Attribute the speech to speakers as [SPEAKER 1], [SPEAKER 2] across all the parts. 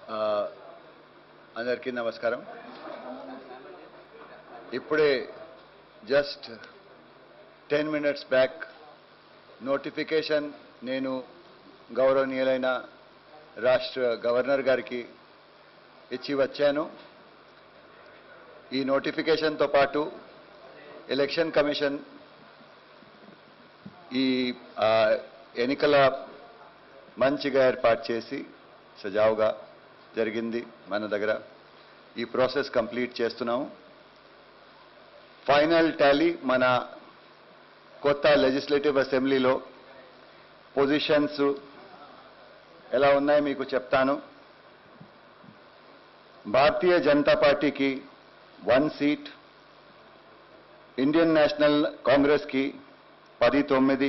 [SPEAKER 1] ఆ, అందరికీ నమస్కారం ఇప్పుడే just ten minutes back notification నేను గౌరవనీయులైన రాష్ట్ర గవర్నర్ గారికి ఇచ్చి వచ్చాను ఈ నోటిఫికేషన్తో పాటు ఎలక్షన్ కమిషన్ ఈ ఆ, ఎన్నికల మంచిగా ఏర్పాటు చేసి సజావుగా జరిగింది మన దగ్గర ఈ ప్రాసెస్ కంప్లీట్ చేస్తున్నాము ఫైనల్ టాలీ మన కొత్త లెజిస్లేటివ్ అసెంబ్లీలో పొజిషన్స్ ఎలా ఉన్నాయి మీకు చెప్తాను భారతీయ జనతా పార్టీకి వన్ సీట్ ఇండియన్ నేషనల్ కాంగ్రెస్కి పది తొమ్మిది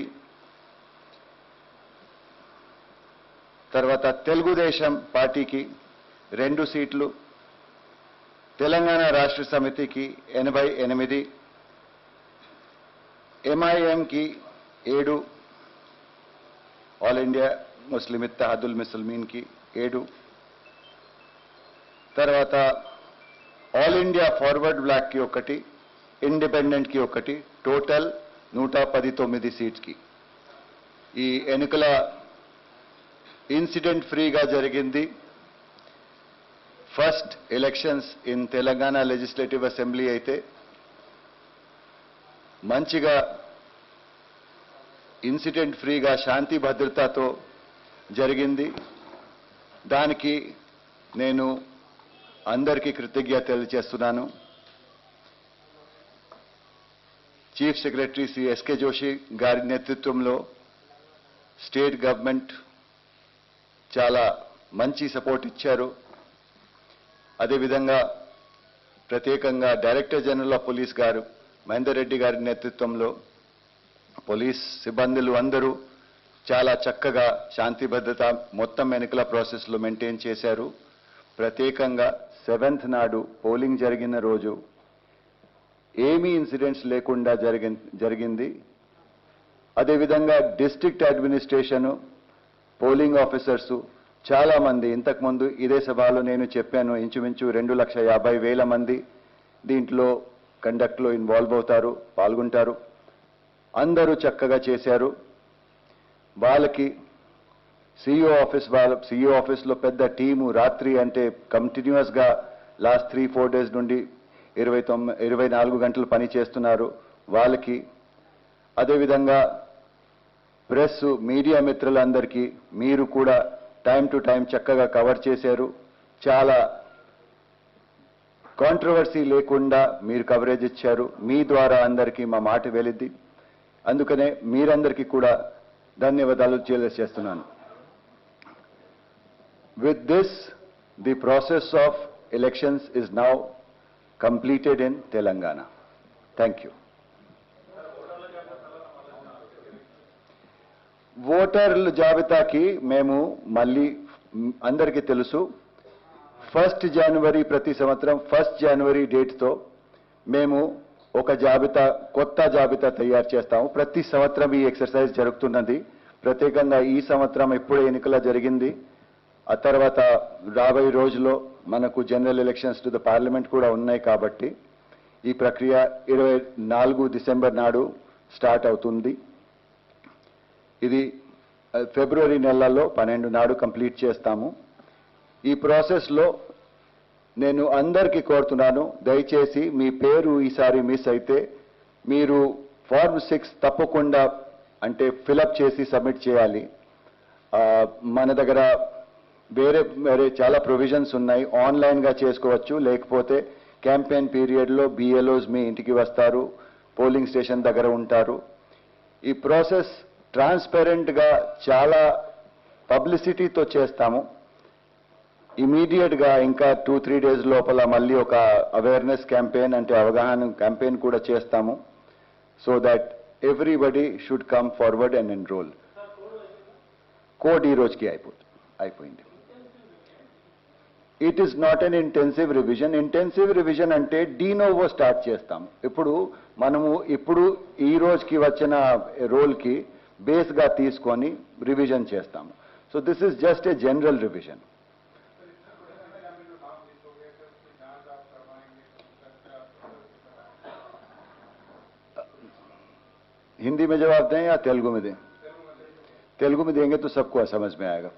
[SPEAKER 1] తర్వాత తెలుగుదేశం పార్టీకి రెండు సీట్లు తెలంగాణ రాష్ట్ర సమితికి ఎనభై ఎనిమిది ఎంఐఎంకి ఏడు ఆల్ ఇండియా ముస్లిం ఇత్తహాదుల్ ముస్లిమీన్కి ఏడు తర్వాత ఆల్ ఇండియా ఫార్వర్డ్ బ్లాక్కి ఒకటి ఇండిపెండెంట్కి ఒకటి టోటల్ నూట పది తొమ్మిది సీట్స్కి ఈ ఎన్నికల ఇన్సిడెంట్ ఫ్రీగా జరిగింది first elections in Telangana legislative assembly అయితే మంచిగా ఇన్సిడెంట్ ఫ్రీగా శాంతి భద్రతతో జరిగింది దానికి నేను అందరికీ కృతజ్ఞత తెలియజేస్తున్నాను chief secretary Shri SK Joshi గారి నేతృత్వంలో స్టేట్ గవర్నమెంట్ చాలా మంచి సపోర్ట్ ఇచ్చారు అదేవిధంగా ప్రత్యేకంగా డైరెక్టర్ జనరల్ ఆఫ్ పోలీస్ గారు మహేందర్ రెడ్డి గారి నేతృత్వంలో పోలీస్ సిబ్బందులు అందరూ చాలా చక్కగా శాంతి భద్రత మొత్తం ఎన్నికల ప్రాసెస్లో మెయింటైన్ చేశారు ప్రత్యేకంగా సెవెంత్ నాడు పోలింగ్ జరిగిన రోజు ఏమీ ఇన్సిడెంట్స్ లేకుండా జరిగి జరిగింది అదేవిధంగా డిస్ట్రిక్ట్ అడ్మినిస్ట్రేషను పోలింగ్ ఆఫీసర్స్ చాలా మంది ఇంతకుముందు ఇదే సభలో నేను చెప్పాను ఇంచుమించు రెండు లక్ష యాభై వేల మంది దీంట్లో కండక్ట్లో ఇన్వాల్వ్ అవుతారు పాల్గొంటారు అందరూ చక్కగా చేశారు వాళ్ళకి సిఇఓ ఆఫీస్ వాళ్ళ సిఇఓ ఆఫీస్లో పెద్ద టీము రాత్రి అంటే కంటిన్యూస్గా లాస్ట్ త్రీ ఫోర్ డేస్ నుండి ఇరవై తొమ్మిది ఇరవై నాలుగు గంటలు పని చేస్తున్నారు వాళ్ళకి అదేవిధంగా ప్రెస్ మీడియా మిత్రులందరికీ మీరు కూడా టైం టు టైం చక్కగా కవర్ చేశారు చాలా కాంట్రవర్సీ లేకుండా మీరు కవరేజ్ ఇచ్చారు మీ ద్వారా అందరికీ మా మాట వెళ్ళింది అందుకనే మీరందరికీ కూడా ధన్యవాదాలు తెలియజేస్తున్నాను with this the process of elections is now completed in Telangana thank you ఓటర్ల జాబితాకి మేము మళ్ళీ మ్, అందరికీ తెలుసు ఫస్ట్ జనవరి ప్రతి సంవత్సరం ఫస్ట్ జనవరి డేట్తో మేము ఒక జాబితా కొత్త జాబితా తయారు చేస్తాము ప్రతి సంవత్సరం ఈ ఎక్సర్సైజ్ జరుగుతున్నది ప్రత్యేకంగా ఈ సంవత్సరం ఎప్పుడే ఎన్నికల జరిగింది ఆ తర్వాత రాబోయే రోజులో మనకు general elections to the parliament కూడా ఉన్నాయి కాబట్టి ఈ ప్రక్రియ ఇరవై నాలుగు డిసెంబర్ నాడు స్టార్ట్ అవుతుంది ఇది ఆ, ఫిబ్రవరి నెలలో పన్నెండు నాడు కంప్లీట్ చేస్తాము ఈ ప్రాసెస్లో నేను అందరికీ కోరుతున్నాను దయచేసి మీ పేరు ఈసారి మిస్ అయితే మీరు ఫార్మ్ సిక్స్ తప్పకుండా అంటే ఫిలప్ చేసి సబ్మిట్ చేయాలి ఆ, మన దగ్గర వేరే వేరే చాలా ప్రొవిజన్స్ ఉన్నాయి ఆన్లైన్గా చేసుకోవచ్చు లేకపోతే క్యాంపెయిన్ పీరియడ్లో బిఎల్ఓస్ మీ ఇంటికి వస్తారు పోలింగ్ స్టేషన్ దగ్గర ఉంటారు ఈ ప్రాసెస్ ట్రాన్స్పరెంట్గా చాలా పబ్లిసిటీతో చేస్తాము ఇమీడియట్గా ఇంకా టూ త్రీ డేస్ లోపల మళ్ళీ ఒక అవేర్నెస్ క్యాంపెయిన్ అంటే అవగాహన క్యాంపెయిన్ కూడా చేస్తాము so that everybody should come forward and enrol code ఈ రోజుకి అయిపోతుంది అయిపోయింది it is not an intensive revision intensive revision అంటే డీనోవో స్టార్ట్ చేస్తాము ఇప్పుడు మనము ఇప్పుడు ఈ రోజుకి వచ్చిన రోల్కి బేస్గా తీసుకొని రివిజన్ చేస్తాము so this is just a general revision Hindi में जवाब दें या तेलुगु में दें తెలుగు మీద देंगे तो सबको समझ में आएगा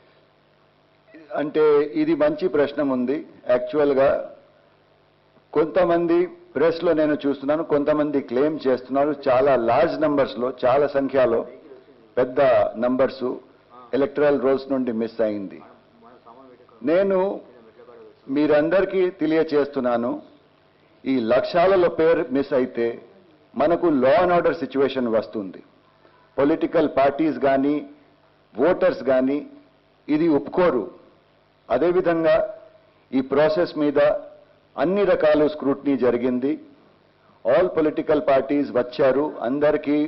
[SPEAKER 1] అంటే ఇది మంచి ప్రశ్న ఉంది యాక్చువల్గా కొంతమంది ప్రెస్లో నేను చూస్తున్నాను కొంతమంది క్లెయిమ్ చేస్తున్నారు చాలా లార్జ్ నంబర్స్లో చాలా సంఖ్యలో పెద్ద నంబర్స్ ఎలక్ట్రల్ రోల్స్ నుండి మిస్ అయింది నేను మీరందరికీ తెలియచేస్తున్నాను ఈ లక్షాలలో పేరు మిస్ అయితే మనకు లా అండ్ ఆర్డర్ సిచ్యువేషన్ వస్తుంది పొలిటికల్ పార్టీస్ కానీ ఓటర్స్ కానీ ఇది ఒప్పుకోరు అదేవిధంగా ఈ ప్రాసెస్ మీద అన్ని రకాల స్క్రూట్నీ జరిగింది ఆల్ పొలిటికల్ పార్టీస్ వచ్చారు అందరికీ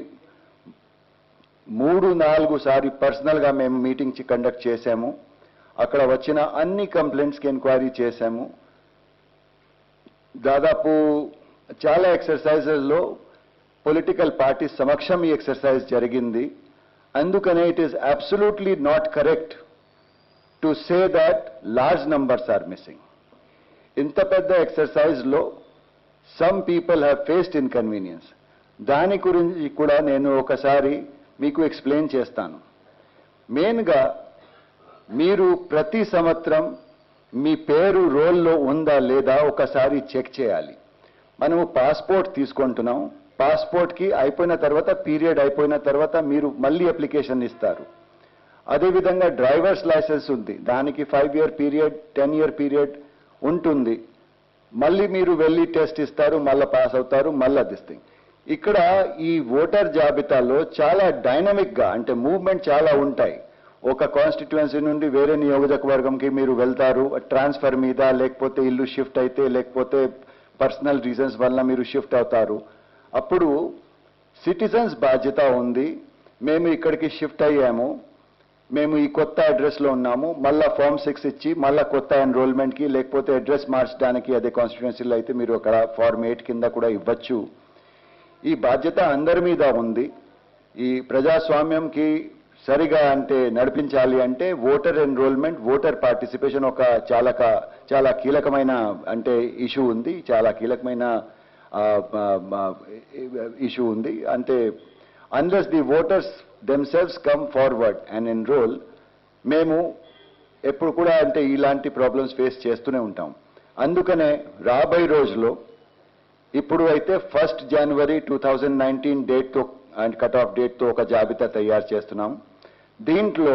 [SPEAKER 1] మూడు నాలుగు సారి పర్సనల్గా మేము మీటింగ్స్ కండక్ట్ చేశాము అక్కడ వచ్చిన అన్ని కంప్లైంట్స్కి ఎంక్వైరీ చేశాము దాదాపు చాలా ఎక్సర్సైజెస్లో పొలిటికల్ పార్టీస్ సమక్షం ఈ ఎక్సర్సైజ్ జరిగింది అందుకనే it is absolutely not correct to say that large numbers are missing ఇంత పెద్ద ఎక్సర్సైజ్లో some people have faced inconvenience దాని గురించి కూడా నేను ఒకసారి మీకు ఎక్స్ప్లెయిన్ చేస్తాను మెయిన్గా మీరు ప్రతి సంవత్సరం మీ పేరు రోల్లో ఉందా లేదా ఒకసారి చెక్ చేయాలి మనము పాస్పోర్ట్ తీసుకుంటున్నాం పాస్పోర్ట్కి అయిపోయిన తర్వాత పీరియడ్ అయిపోయిన తర్వాత మీరు మళ్ళీ అప్లికేషన్ ఇస్తారు అదేవిధంగా డ్రైవర్స్ లైసెన్స్ ఉంది దానికి five year period ten year period ఉంటుంది మళ్ళీ మీరు వెళ్ళి టెస్ట్ ఇస్తారు మళ్ళీ పాస్ అవుతారు మళ్ళీ దిస్తింగ్ ఇక్కడ ఈ ఓటర్ జాబితాలో చాలా డైనమిక్గా అంటే మూవ్మెంట్ చాలా ఉంటాయి ఒక కాన్స్టిట్యుయెన్సీ నుండి వేరే నియోజకవర్గంకి మీరు వెళ్తారు ట్రాన్స్ఫర్ మీద లేకపోతే ఇల్లు షిఫ్ట్ అయితే లేకపోతే పర్సనల్ రీజన్స్ వల్ల మీరు షిఫ్ట్ అవుతారు అప్పుడు సిటిజన్స్ బాధ్యత ఉంది మేము ఇక్కడికి షిఫ్ట్ అయ్యాము మేము ఈ కొత్త అడ్రస్లో ఉన్నాము మళ్ళా ఫామ్ సిక్స్ ఇచ్చి మళ్ళా కొత్త ఎన్రోల్మెంట్కి లేకపోతే అడ్రస్ మార్చడానికి అదే కాన్స్టిట్యుయెన్సీలో అయితే మీరు అక్కడ ఫార్మ్ ఎయిట్ కింద కూడా ఇవ్వచ్చు ఈ బాధ్యత అందరి మీద ఉంది ఈ ప్రజాస్వామ్యంకి సరిగా అంటే నడిపించాలి అంటే ఓటర్ ఎన్రోల్మెంట్ ఓటర్ పార్టిసిపేషన్ ఒక చాలా క- చాలా కీలకమైన అంటే ఇష్యూ ఉంది చాలా కీలకమైన ఇష్యూ ఉంది అంటే unless the voters themselves come forward and enrol మేము ఎప్పుడు కూడా అంటే ఇలాంటి ప్రాబ్లమ్స్ ఫేస్ చేస్తూనే ఉంటాం అందుకనే రాబోయే రోజులో ఇప్పుడు అయితే first January two thousand nineteen డేట్తో అండ్ కట్ ఆఫ్ డేట్తో ఒక జాబితా తయారు చేస్తున్నాం దీంట్లో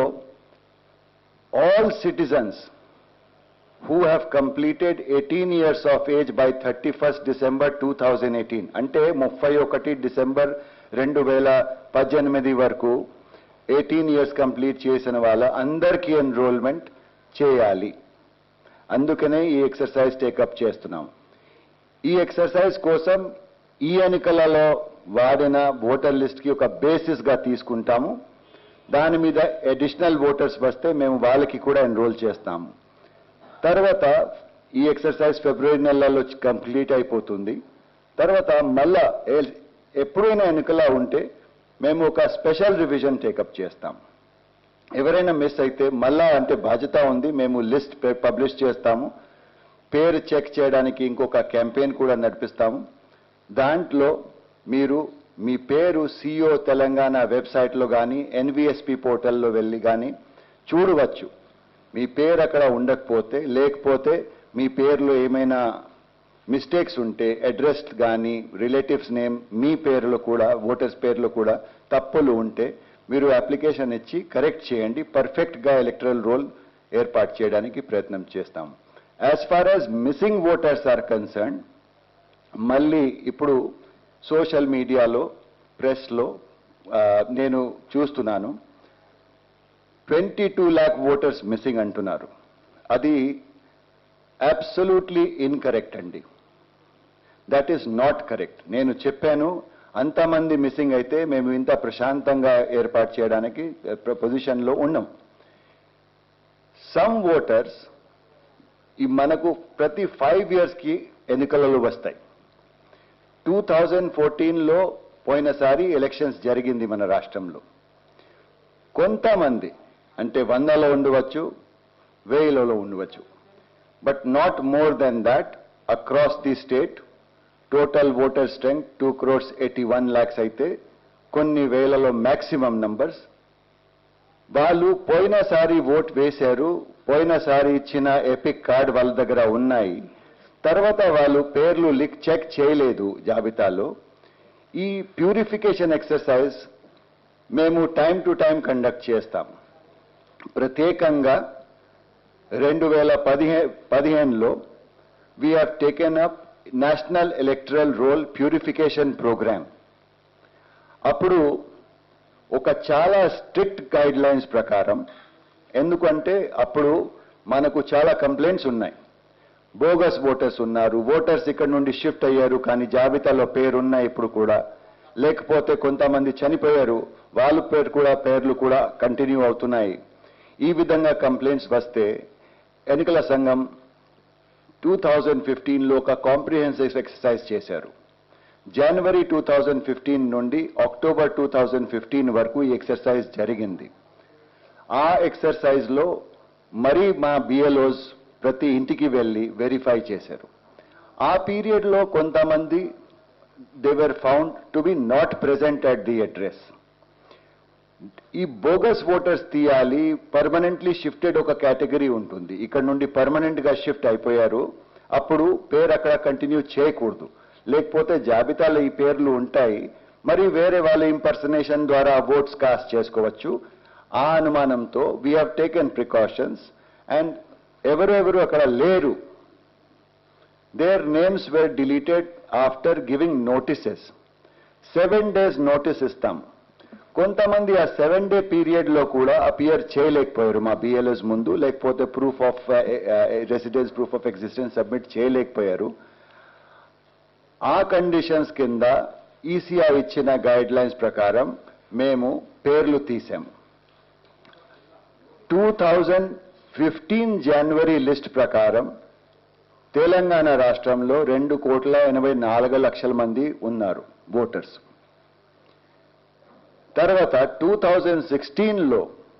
[SPEAKER 1] all citizens who have completed eighteen years of age by thirty first December two thousand eighteen అంటే ముప్పై ఒకటి డిసెంబర్ రెండు వేల పద్దెనిమిది వరకు ఎయిటీన్ ఇయర్స్ కంప్లీట్ చేసిన వాళ్ళ అందరికీ ఎన్రోల్మెంట్ చేయాలి అందుకనే ఈ ఎక్సర్సైజ్ టేకప్ చేస్తున్నాం ఈ ఎక్సర్సైజ్ కోసం ఈ ఎన్నికలలో వాడిన ఓటర్ లిస్ట్కి ఒక బేసిస్గా తీసుకుంటాము దాని మీద అడిషనల్ ఓటర్స్ వస్తే మేము వాళ్ళకి కూడా ఎన్రోల్ చేస్తాము తర్వాత ఈ ఎక్సర్సైజ్ ఫిబ్రవరి నెలలో కంప్లీట్ అయిపోతుంది తర్వాత మళ్ళా ఏ- ఎప్పుడైనా ఎన్నికలా ఉంటే మేము ఒక స్పెషల్ రివిజన్ టేకప్ చేస్తాం ఎవరైనా మిస్ అయితే మళ్ళా అంటే బాధ్యత ఉంది మేము లిస్ట్ పబ్లిష్ చేస్తాము పేరు చెక్ చేయడానికి ఇంకొక క్యాంపెయిన్ కూడా నడిపిస్తాము దాంట్లో మీరు మీ పేరు సిఓ తెలంగాణ వెబ్సైట్లో కానీ ఎన్విఎస్పి పోర్టల్లో వెళ్ళి కానీ చూడవచ్చు మీ పేరు అక్కడ ఉండకపోతే లేకపోతే మీ పేరులో ఏమైనా మిస్టేక్స్ ఉంటే అడ్రస్ కానీ రిలేటివ్స్ నేమ్ మీ పేరులో కూడా ఓటర్స్ పేరులో కూడా తప్పులు ఉంటే మీరు అప్లికేషన్ ఇచ్చి కరెక్ట్ చేయండి పర్ఫెక్ట్గా ఎలక్ట్రల్ రోల్ ఏర్పాటు చేయడానికి ప్రయత్నం చేస్తాం as far as missing voters are concern మళ్ళీ ఇప్పుడు సోషల్ మీడియాలో ప్రెస్లో నేను చూస్తున్నాను twenty two lakh voters missing అంటున్నారు అది అబ్సల్యూట్లీ ఇన్కరెక్ట్ అండి దట్ ఈస్ నాట్ కరెక్ట్ నేను చెప్పాను అంతమంది మిస్సింగ్ అయితే మేము ఇంత ప్రశాంతంగా ఏర్పాటు చేయడానికి పొజిషన్లో ఉన్నాం సమ్ ఓటర్స్ ఈ మనకు ప్రతి ఫైవ్ ఇయర్స్కి ఎన్నికలలో వస్తాయి టూ థౌజండ్ ఫోర్టీన్లో పోయినసారి ఎలక్షన్స్ జరిగింది మన రాష్ట్రంలో కొంతమంది అంటే వందలో ఉండవచ్చు వేలలో ఉండవచ్చు but not more than that across the state total voter strength two crores eighty one lakhs అయితే కొన్ని వేలలో మ్యాక్సిమం నంబర్స్ వాళ్ళు పోయినసారి ఓట్ వేశారు పోయినసారి ఇచ్చిన ఎపిక్ కార్డ్ వాళ్ళ దగ్గర ఉన్నాయి తర్వాత వాళ్ళు పేర్లు లిక్ చెక్ చేయలేదు జాబితాలో ఈ ప్యూరిఫికేషన్ ఎక్సర్సైజ్ మేము టైం టు టైం కండక్ట్ చేస్తాం ప్రత్యేకంగా రెండు వేల పదిహే పదిహేనులో we have taken up national electoral roll purification programme అప్పుడు ఒక చాలా స్ట్రిక్ట్ గైడ్ లైన్స్ ప్రకారం ఎందుకంటే అప్పుడు మనకు చాలా కంప్లైంట్స్ ఉన్నాయి బోగస్ ఓటర్స్ ఉన్నారు ఓటర్స్ ఇక్కడ నుండి షిఫ్ట్ అయ్యారు కానీ జాబితాలో పేరున్నాయి ఇప్పుడు కూడా లేకపోతే కొంతమంది చనిపోయారు వాళ్ళ పేరు కూడా పేర్లు కూడా కంటిన్యూ అవుతున్నాయి ఈ విధంగా కంప్లైంట్స్ వస్తే ఎన్నికల సంఘం టూ థౌజండ్ ఫిఫ్టీన్లో ఒక కాంప్రిహెన్సివ్ ఎక్సర్సైజ్ చేశారు జనవరి టూ థౌజండ్ ఫిఫ్టీన్ నుండి అక్టోబర్ టూ థౌజండ్ ఫిఫ్టీన్ వరకు ఈ ఎక్సర్సైజ్ జరిగింది ఆ ఎక్సర్సైజ్లో మరీ మా బిఎల్ఓస్ ప్రతి ఇంటికి వెళ్ళి వెరిఫై చేశారు ఆ పీరియడ్లో కొంతమంది they were found to be not present at the address ఈ బోగస్ ఓటర్స్ తీయాలి పర్మనెంట్లీ షిఫ్టెడ్ ఒక కేటగిరీ ఉంటుంది ఇక్కడ నుండి పర్మనెంట్ గా షిఫ్ట్ అయిపోయారు అప్పుడు పేరు అక్కడ కంటిన్యూ చేయకూడదు లేకపోతే జాబితాలో ఈ పేర్లు ఉంటాయి మరి వేరే వాళ్ళ ఇంపర్సనేషన్ ద్వారా ఓట్స్ కాస్ట్ చేసుకోవచ్చు ఆ అనుమానంతో we have taken precautions and ఎవరెవరు అక్కడ లేరు their names were deleted after giving notices seven days notice ఇస్తాం కొంతమంది ఆ సెవెన్ డే పీరియడ్ లో కూడా అపియర్ చేయలేకపోయారు మా బిఎల్ఎస్ ముందు లేకపోతే proof of residence proof of existence submit చేయలేకపోయారు ఆ కండిషన్స్ కింద ఈసీఐ ఇచ్చిన గైడ్ లైన్స్ ప్రకారం మేము పేర్లు తీసాము two thousand fifteen January list ప్రకారం తెలంగాణ రాష్ట్రంలో రెండు కోట్ల ఎనభై నాలుగు లక్షల మంది ఉన్నారు ఓటర్స్ తర్వాత టూ థౌజండ్ సిక్స్టీన్లో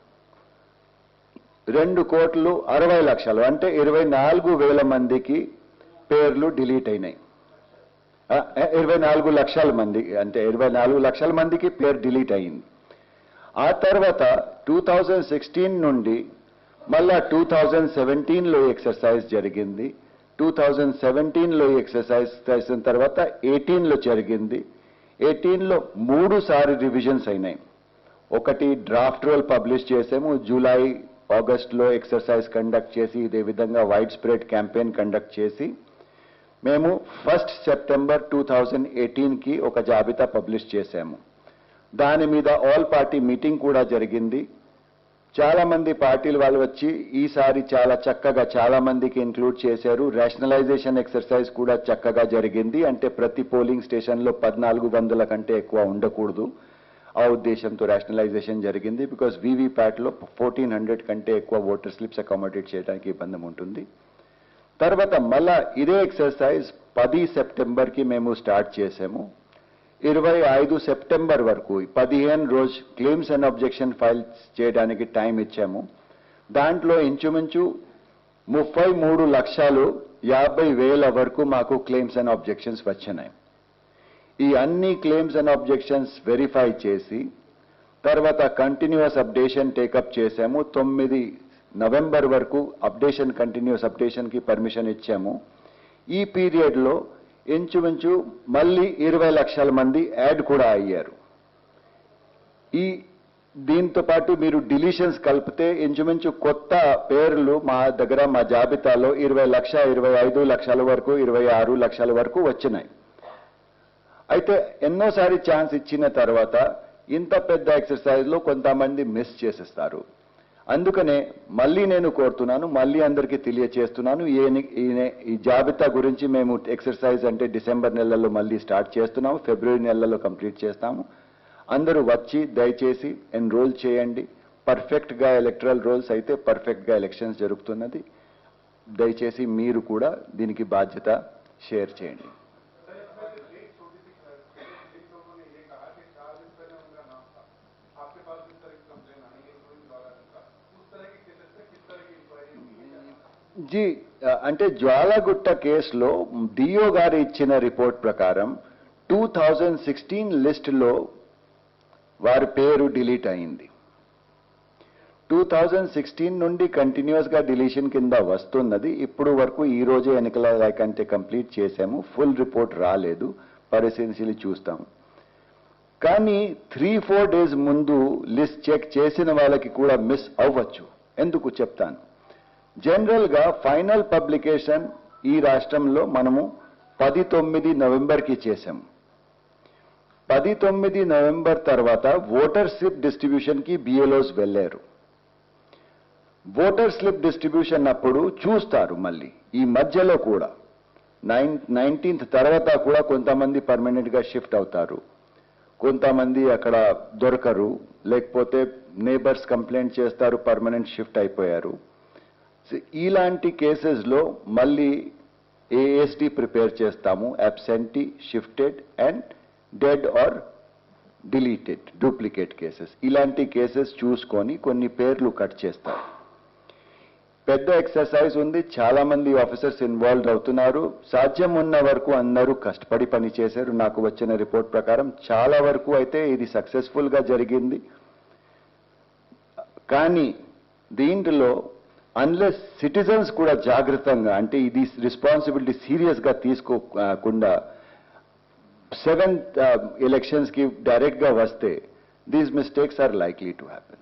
[SPEAKER 1] రెండు కోట్లు అరవై లక్షలు అంటే ఇరవై నాలుగు వేల మందికి పేర్లు డిలీట్ అయినాయి ఆ, ఇరవై నాలుగు లక్షల మంది అంటే ఇరవై నాలుగు లక్షల మందికి పేరు డిలీట్ అయింది ఆ తర్వాత టూ థౌజండ్ సిక్స్టీన్ నుండి మళ్ళా టూ థౌజండ్ సెవెంటీన్లో ఎక్సర్సైజ్ జరిగింది టూ థౌజండ్ సెవెంటీన్లో ఎక్సర్సైజ్ చేసిన తర్వాత ఎయిటీన్లో జరిగింది ఎయిటీన్లో మూడు సారి రివిజన్స్ అయినాయి ఒకటి డ్రాఫ్ట్ రోల్ పబ్లిష్ చేసాము జూలై ఆగస్ట్లో ఎక్సర్సైజ్ కండక్ట్ చేసి ఇదే విధంగా వైడ్ స్ప్రెడ్ క్యాంపెయిన్ కండక్ట్ చేసి మేము ఫస్ట్ సెప్టెంబర్ టూ థౌజండ్ ఎయిటీన్కి ఒక జాబితా పబ్లిష్ చేశాము దాని మీద ఆల్ పార్టీ మీటింగ్ కూడా జరిగింది చాలా మంది పార్టీలు వాళ్ళు వచ్చి ఈసారి చాలా చక్కగా చాలా మందికి ఇంక్లూడ్ చేశారు రేషనలైజేషన్ ఎక్సర్సైజ్ కూడా చక్కగా జరిగింది అంటే ప్రతి పోలింగ్ స్టేషన్లో పద్నాలుగు వందల కంటే ఎక్కువ ఉండకూడదు ఆ ఉద్దేశంతో రేషనలైజేషన్ జరిగింది బికాస్ వీవీప్యాట్లో ఫోర్టీన్ హండ్రెడ్ కంటే ఎక్కువ ఓటర్ స్లిప్స్ అకామిడేట్ చేయడానికి ఇబ్బంది ఉంటుంది తర్వాత మళ్ళా ఇదే ఎక్సర్సైజ్ పది సెప్టెంబర్కి మేము స్టార్ట్ చేసాము ఇరవై ఐదు సెప్టెంబర్ వరకు పదిహేను రోజు క్లెయిమ్స్ అండ్ అబ్జెక్షన్ ఫైల్ చేయడానికి టైం ఇచ్చాము దాంట్లో ఇంచుమించు ముప్పై మూడు లక్షలు యాభై వేల వరకు మాకు క్లెయిమ్స్ అండ్ అబ్జెక్షన్స్ వచ్చినాయి ఈ అన్ని క్లెయిమ్స్ అండ్ అబ్జెక్షన్స్ వెరిఫై చేసి తర్వాత కంటిన్యూస్ అప్డేషన్ టేకప్ చేశాము తొమ్మిది నవంబర్ వరకు అప్డేషన్ కంటిన్యూస్ అప్డేషన్కి పర్మిషన్ ఇచ్చాము ఈ పీరియడ్లో ఇంచుమించు మళ్ళీ ఇరవై లక్షల మంది యాడ్ కూడా అయ్యారు ఈ దీంతో పాటు మీరు డిలీషన్స్ కలిపితే ఇంచుమించు కొత్త పేర్లు మా దగ్గర మా జాబితాలో ఇరవై లక్ష ఇరవై ఐదు లక్షల వరకు ఇరవై ఆరు లక్షల వరకు వచ్చినాయి అయితే ఎన్నోసారి ఛాన్స్ ఇచ్చిన తర్వాత ఇంత పెద్ద ఎక్సర్సైజ్ లో కొంతమంది మిస్ చేసేస్తారు అందుకనే మళ్ళీ నేను కోరుతున్నాను మళ్ళీ అందరికీ తెలియచేస్తున్నాను ఈ- ఈ- ఈ జాబితా గురించి మేము ఎక్సర్సైజ్ అంటే డిసెంబర్ నెలలో మళ్ళీ స్టార్ట్ చేస్తున్నాము ఫిబ్రవరి నెలలో కంప్లీట్ చేస్తాము అందరూ వచ్చి దయచేసి ఎన్రోల్ చేయండి పర్ఫెక్ట్ గా ఎలక్ట్రల్ రోల్స్ అయితే పర్ఫెక్ట్ గా ఎలక్షన్స్ జరుగుతున్నది దయచేసి మీరు కూడా దీనికి బాధ్యత షేర్ చేయండి జీ ఆ, అంటే జ్వాలగుట్ట కేసులో డిఓ గారు ఇచ్చిన రిపోర్ట్ ప్రకారం టూ థౌజండ్ సిక్స్టీన్ లిస్టులో వారి పేరు డిలీట్ అయింది టూ థౌజండ్ సిక్స్టీన్ నుండి కంటిన్యూస్గా డిలీషన్ కింద వస్తున్నది ఇప్పుడు వరకు ఈ రోజే ఎన్నికల కంటే కంప్లీట్ చేశాము ఫుల్ రిపోర్ట్ రాలేదు పరిశీలించి చూస్తాం కానీ త్రీ ఫోర్ డేస్ ముందు లిస్ట్ చెక్ చేసిన వాళ్ళకి కూడా మిస్ అవ్వచ్చు ఎందుకు చెప్తాను జనరల్గా ఫైనల్ పబ్లికేషన్ ఈ రాష్ట్రంలో మనము పది తొమ్మిది నవంబర్కి చేశాము పది తొమ్మిది నవంబర్ తర్వాత ఓటర్ స్లిప్ డిస్ట్రిబ్యూషన్కి బిఎల్ఓస్ వెళ్ళారు ఓటర్ స్లిప్ డిస్ట్రిబ్యూషన్ అప్పుడు చూస్తారు మళ్ళీ ఈ మధ్యలో కూడా నైన్ నైన్టీన్త్ తర్వాత కూడా కొంతమంది పర్మనెంట్గా షిఫ్ట్ అవుతారు కొంతమంది అక్కడ దొరకరు లేకపోతే నేబర్స్ కంప్లైంట్ చేస్తారు పర్మనెంట్ షిఫ్ట్ అయిపోయారు So, ఇలాంటి కేసెస్లో మళ్ళీ ఏఎస్డి ప్రిపేర్ చేస్తాము absentee shifted and dead or deleted duplicate cases ఇలాంటి కేసెస్ చూసుకొని కొన్ని పేర్లు కట్ చేస్తారు పెద్ద ఎక్సర్సైజ్ ఉంది చాలా మంది ఆఫీసర్స్ ఇన్వాల్వ్ అవుతున్నారు సాధ్యం ఉన్న వరకు అందరూ కష్టపడి పని చేశారు నాకు వచ్చిన రిపోర్ట్ ప్రకారం చాలా వరకు అయితే ఇది సక్సెస్ఫుల్ గా జరిగింది కానీ దీంట్లో అన్లెస్ సిటిజన్స్ కూడా జాగ్రత్తగా అంటే ఇది రెస్పాన్సిబిలిటీ సీరియస్ గా తీసుకోకుండా సెవెంత్ ఎలక్షన్స్ కి డైరెక్ట్ గా వస్తే these mistakes are likely to happen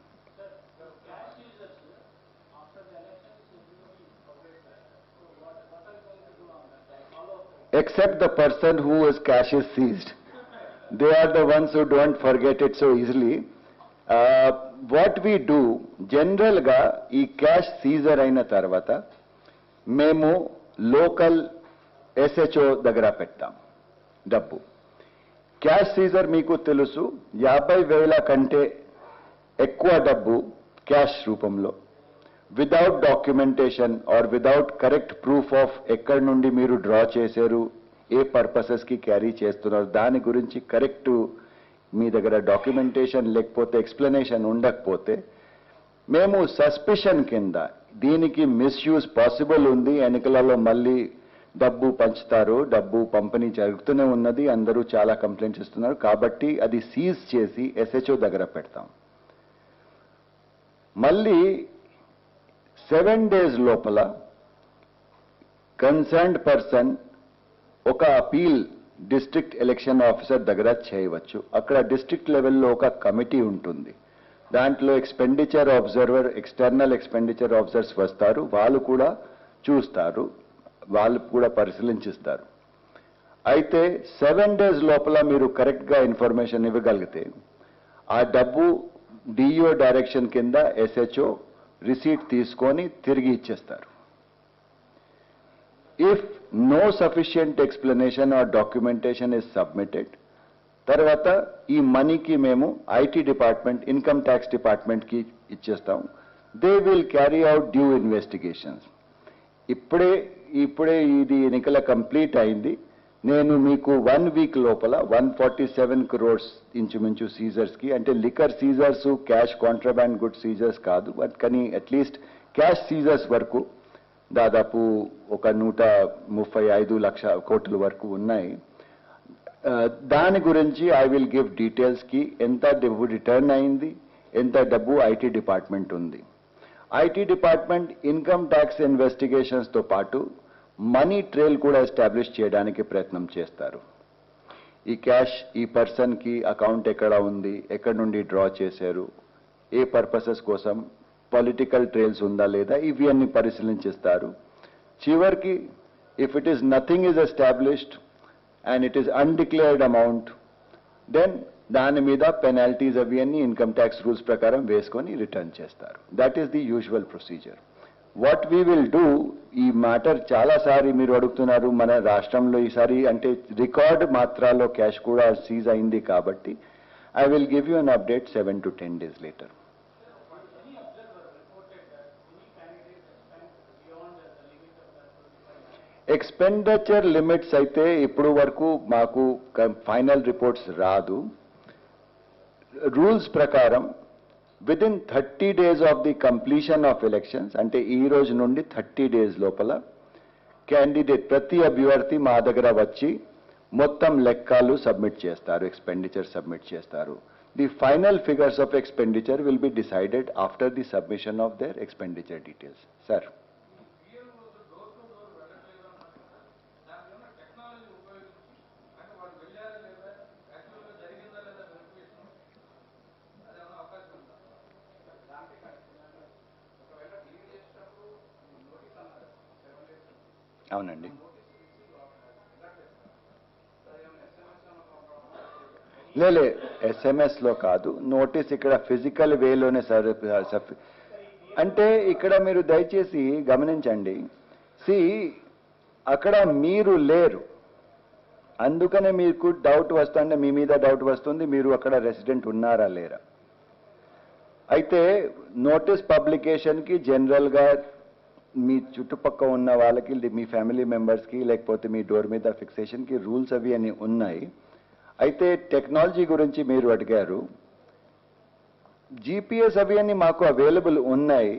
[SPEAKER 1] except the person whose cash is seized. They are the ones who don't forget it so easily. Uh, what we do, general గా ఈ cash Caesar అయిన తర్వాత మేము local SHO దగ్గర పెడతాం డబ్బు cash Caesar మీకు తెలుసు యాభై వేల కంటే ఎక్కువ డబ్బు క్యాష్ రూపంలో without documentation or without correct proof of ఎక్కడి నుండి మీరు డ్రా చేశారు ఏ పర్పసెస్ కి క్యారీ చేస్తున్నారు దాని గురించి కరెక్ట్ మీ దగ్గర డాక్యుమెంటేషన్ లేకపోతే ఎక్స్ప్లెనేషన్ ఉండకపోతే మేము సస్పిషన్ కింద దీనికి మిస్యూజ్ పాసిబుల్ ఉంది ఎన్నికలలో మళ్ళీ డబ్బు పంచుతారు డబ్బు పంపిణీ జరుగుతూనే ఉన్నది అందరూ చాలా కంప్లైంట్స్ ఇస్తున్నారు కాబట్టి అది సీజ్ చేసి ఎస్హెచ్ఓ దగ్గర పెడతాం మళ్ళీ సెవెన్ డేస్ లోపల కన్సర్న్డ్ పర్సన్ ఒక అపీల్ డిస్ట్రిక్ట్ ఎలక్షన్ ఆఫీసర్ దగ్గర చేయవచ్చు అక్కడ డిస్ట్రిక్ట్ లెవెల్లో ఒక కమిటీ ఉంటుంది దాంట్లో expenditure observer external expenditure officers వస్తారు వాళ్ళు కూడా చూస్తారు వాళ్ళు కూడా పరిశీలించిస్తారు అయితే సెవెన్ డేస్ లోపల మీరు కరెక్ట్గా ఇన్ఫర్మేషన్ ఇవ్వగలిగితే ఆ డబ్బు డిఓ డైరెక్షన్ కింద ఎస్హెచ్ఓ రిసీట్ తీసుకొని తిరిగి ఇచ్చేస్తారు if no sufficient explanation or documentation is submitted తర్వాత ఈ మనీకి మేము ఐటీ డిపార్ట్మెంట్ ఇన్కమ్ ట్యాక్స్ డిపార్ట్మెంట్కి ఇచ్చేస్తాం they will carry out due investigations ఇప్పుడే ఇప్పుడే ఇది ఎన్నికల కంప్లీట్ అయింది నేను మీకు వన్ వీక్ లోపల వన్ ఫార్టీ సెవెన్ క్రోర్స్ ఇంచుమించు సీజర్స్ కి అంటే liquor seizures cash contraband good seizures కాదు బట్ కానీ అట్లీస్ట్ క్యాష్ సీజర్స్ వరకు దాదాపు ఒక నూట ముప్పై ఐదు లక్ష కోట్ల వరకు ఉన్నాయి ఆ, దాని గురించి ఐ విల్ గివ్ డీటెయిల్స్ కి ఎంత డబ్బు రిటర్న్ అయింది ఎంత డబ్బు ఐటీ డిపార్ట్మెంట్ ఉంది IT department income tax investigations తో పాటు మనీ ట్రేల్ కూడా ఎస్టాబ్లిష్ చేయడానికి ప్రయత్నం చేస్తారు ఈ క్యాష్ ఈ పర్సన్ కి అకౌంట్ ఎక్కడ ఉంది ఎక్కడి నుండి డ్రా చేశారు ఏ పర్పసెస్ కోసం పొలిటికల్ ట్రేల్స్ ఉందా లేదా ఇవి అన్ని పరిశీలించిస్తారు చివరికి if it is nothing is established and it is undeclared amount then దాని మీద పెనాల్టీస్ అవి అన్ని ఇన్కమ్ ట్యాక్స్ రూల్స్ ప్రకారం వేసుకొని రిటర్న్ చేస్తారు that is the usual procedure what we will do ఈ మ్యాటర్ చాలాసారి మీరు అడుగుతున్నారు మన రాష్ట్రంలో ఈసారి అంటే రికార్డ్ మాత్రాలో క్యాష్ కూడా సీజ్ అయింది కాబట్టి I will give you an update seven to ten days later expenditure limits అయితే ఇప్పుడు వరకు మాకు ఫైనల్ రిపోర్ట్స్ రాదు రూల్స్ ప్రకారం within thirty days of the completion of elections అంటే ఈ రోజు నుండి థర్టీ డేస్ లోపల క్యాండిడేట్ ప్రతి అభ్యర్థి మా దగ్గర వచ్చి మొత్తం లెక్కలు సబ్మిట్ చేస్తారు ఎక్స్పెండిచర్ సబ్మిట్ చేస్తారు The final figures of expenditure will be decided after the submission of their expenditure details. Sir. అవునండి లేలే ఎస్ఎంఎస్ లో కాదు నోటీస్ ఇక్కడ ఫిజికల్ వేలోనే సార్ సఫ్- అంటే ఇక్కడ మీరు దయచేసి గమనించండి సి అక్కడ మీరు లేరు అందుకనే మీకు డౌట్ వస్తుంటే మీ మీద డౌట్ వస్తుంది మీరు అక్కడ రెసిడెంట్ ఉన్నారా లేరా అయితే నోటీస్ పబ్లికేషన్కి జనరల్గా మీ చుట్టుపక్క ఉన్న వాళ్ళకి మీ ఫ్యామిలీ మెంబర్స్కి లేకపోతే మీ డోర్ మీద ఫిక్సేషన్కి రూల్స్ అవి అని ఉన్నాయి అయితే టెక్నాలజీ గురించి మీరు అడిగారు జీపీఎస్ అవి అని మాకు అవైలబుల్ ఉన్నాయి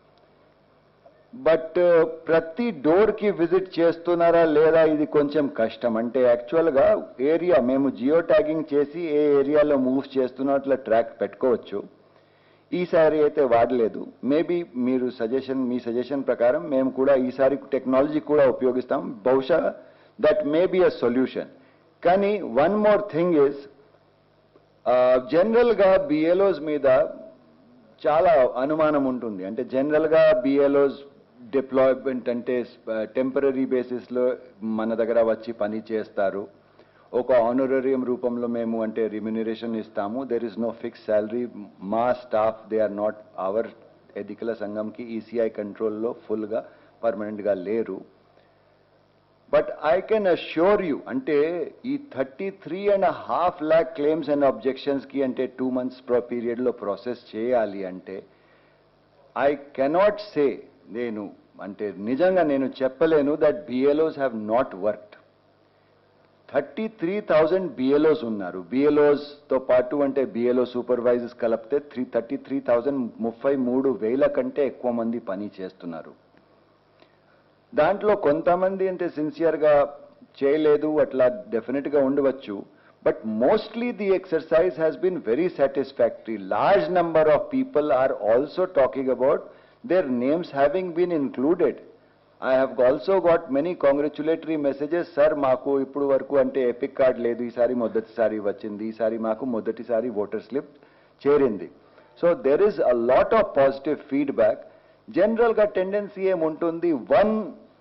[SPEAKER 1] బట్ ప్రతి డోర్కి విజిట్ చేస్తున్నారా లేదా ఇది కొంచెం కష్టం అంటే యాక్చువల్గా ఏరియా మేము జియో ట్యాగింగ్ చేసి ఏ ఏరియాలో మూవ్ చేస్తున్నా అట్లా ట్రాక్ పెట్టుకోవచ్చు ఈసారి అయితే వాడలేదు మేబీ మీరు సజెషన్ మీ సజెషన్ ప్రకారం మేము కూడా ఈసారి టెక్నాలజీ కూడా ఉపయోగిస్తాం బహుశా that may be a solution కానీ వన్ మోర్ థింగ్ ఇస్ జనరల్గా బిఎల్ఓస్ మీద చాలా అనుమానం ఉంటుంది అంటే జనరల్గా బిఎల్ఓస్ డిప్లాయ్మెంట్ అంటే టెంపరీ బేసిస్లో మన దగ్గర వచ్చి పని చేస్తారు ఒక ఆనరేరియం రూపంలో మేము అంటే రిమ్యునరేషన్ ఇస్తాము there is no fix salary మా staff they are not our ఎదికల సంఘంకి ఈసీఐ కంట్రోల్లో ఫుల్గా పర్మనెంట్గా లేరు but I can assure you అంటే ఈ thirty three and half lakh claims and అబ్జెక్షన్స్కి అంటే టూ మంత్స్ ప్రో పీరియడ్లో ప్రాసెస్ చేయాలి అంటే ఐ కెనాట్ సే నేను అంటే నిజంగా నేను చెప్పలేను that BLOs have not worked thirty three thousand BLOs ఉన్నారు బిఎల్ఓస్తో పాటు అంటే బిఎల్ఓ సూపర్వైజర్స్ కలిపితే త్రీ థర్టీ త్రీ థౌజండ్ ముప్పై మూడు వేల కంటే ఎక్కువ మంది పని చేస్తున్నారు దాంట్లో కొంతమంది అంటే సిన్సియర్గా చేయలేదు అట్లా డెఫినెట్గా ఉండవచ్చు but mostly the exercise has been very satisfactory large number of people are also talking about their names having been included I have also got many congratulatory messages sir మాకు ఇప్పుడు వరకు అంటే ఎపిక్ కార్డ్ లేదు ఈసారి మొదటిసారి వచ్చింది ఈసారి మాకు మొదటిసారి ఓటర్ స్లిప్ చేరింది so there is a lot of positive feedback జనరల్గా టెండెన్సీ ఏముంటుంది one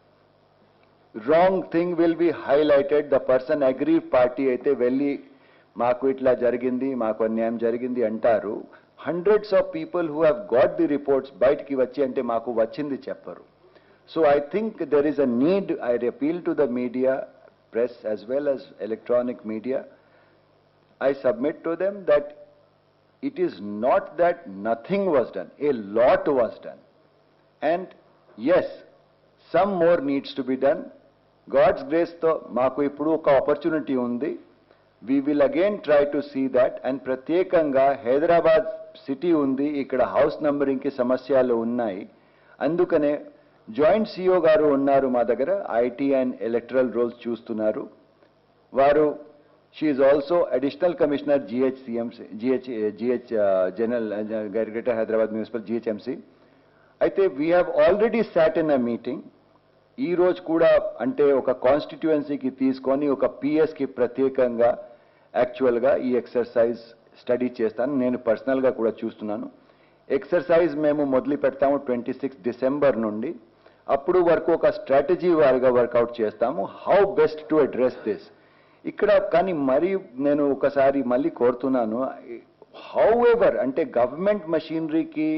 [SPEAKER 1] wrong thing will be highlighted the person agree party అయితే వెళ్ళి మాకు ఇట్లా జరిగింది మాకు అన్యాయం జరిగింది అంటారు hundreds of people who have got the reports బయటికి వచ్చి అంటే మాకు వచ్చింది చెప్పరు So I think there is a need, I appeal to the media, press as well as electronic media. I submit to them that it is not that nothing was done, a lot was done. And yes, some more needs to be done. God's grace తో మాకు ఇప్పుడు ఒక opportunity ఉంది we will again try to see that and ప్రత్యేకంగా Hyderabad city ఉంది ఇక్కడ house నంబరింగ్కి సమస్యలు ఉన్నాయి అందుకనే జాయింట్ సిఓ గారు ఉన్నారు మా దగ్గర ఐటీ అండ్ ఎలక్ట్రల్ రోల్స్ చూస్తున్నారు వారు she also additional commissioner GHCMC GH GH general greater Hyderabad municipal GHMC అయితే we have already sat in a meeting ఈ రోజు కూడా అంటే ఒక కాన్స్టిట్యుయెన్సీకి తీసుకొని ఒక పిఎస్కి ప్రత్యేకంగా యాక్చువల్గా ఈ ఎక్సర్సైజ్ స్టడీ చేస్తాను నేను పర్సనల్గా కూడా చూస్తున్నాను ఎక్సర్సైజ్ మేము మొదలు పెడతాము ట్వంటీ సిక్స్ డిసెంబర్ నుండి అప్పుడు వరకు ఒక స్ట్రాటజీ వారిగా వర్కౌట్ చేస్తాము how best to address this ఇక్కడ కానీ మరి నేను ఒకసారి మళ్ళీ కోరుతున్నాను హౌ ఎవర్ అంటే గవర్నమెంట్ మెషినరీకి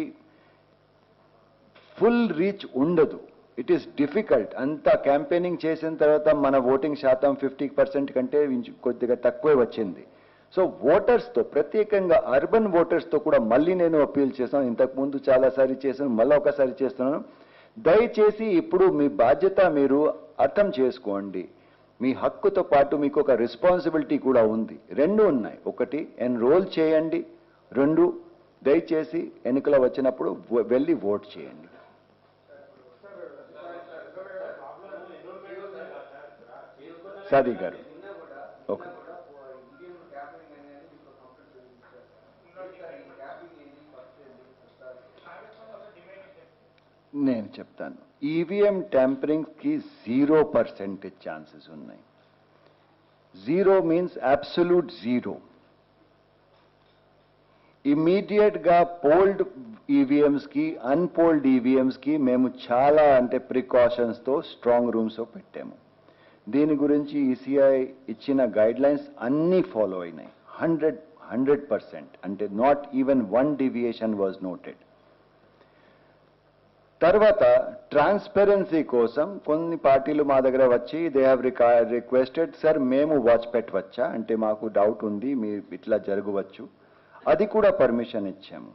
[SPEAKER 1] ఫుల్ రీచ్ ఉండదు ఇట్ ఈస్ డిఫికల్ట్ అంత క్యాంపెయినింగ్ చేసిన తర్వాత మన ఓటింగ్ శాతం ఫిఫ్టీ పర్సెంట్ కంటే ఇంచు- కొద్దిగా తక్కువే వచ్చింది సో ఓటర్స్తో ప్రత్యేకంగా అర్బన్ ఓటర్స్తో కూడా మళ్ళీ నేను అప్పీల్ చేస్తాను ఇంతకుముందు చాలాసారి చేశాను మళ్ళీ ఒకసారి చేస్తున్నాను దయచేసి ఇప్పుడు మీ బాధ్యత మీరు అర్థం చేసుకోండి మీ హక్కుతో పాటు మీకు ఒక రెస్పాన్సిబిలిటీ కూడా ఉంది రెండు ఉన్నాయి ఒకటి ఎన్రోల్ చేయండి రెండు దయచేసి ఎన్నికలు వచ్చినప్పుడు వ- వెళ్ళి ఓట్ చేయండి సాది గారు ఓకే చెప్తాను ఈవీఎం ట్యాంపరింగ్కి జీరో పర్సెంటేజ్ ఛాన్సెస్ ఉన్నాయి zero means absolute zero immediate గా పోల్డ్ ఈవీఎంస్ కి అన్పోల్డ్ ఈవీఎంస్ కి మేము చాలా అంటే ప్రికాషన్స్ తో స్ట్రాంగ్ రూమ్స్ పెట్టాము దీని గురించి ఈసీఐ ఇచ్చిన గైడ్ లైన్స్ అన్నీ ఫాలో అయినాయి హండ్రెడ్ హండ్రెడ్ పర్సెంట్ అంటే not even one deviation was noted తర్వాత ట్రాన్స్పరెన్సీ కోసం కొన్ని పార్టీలు మా దగ్గర వచ్చి దే హ్యావ్ రిక్వెస్టెడ్ సార్ మేము వాచ్ పెట్టవచ్చా అంటే మాకు డౌట్ ఉంది మీ ఇట్లా జరగవచ్చు అది కూడా పర్మిషన్ ఇచ్చాము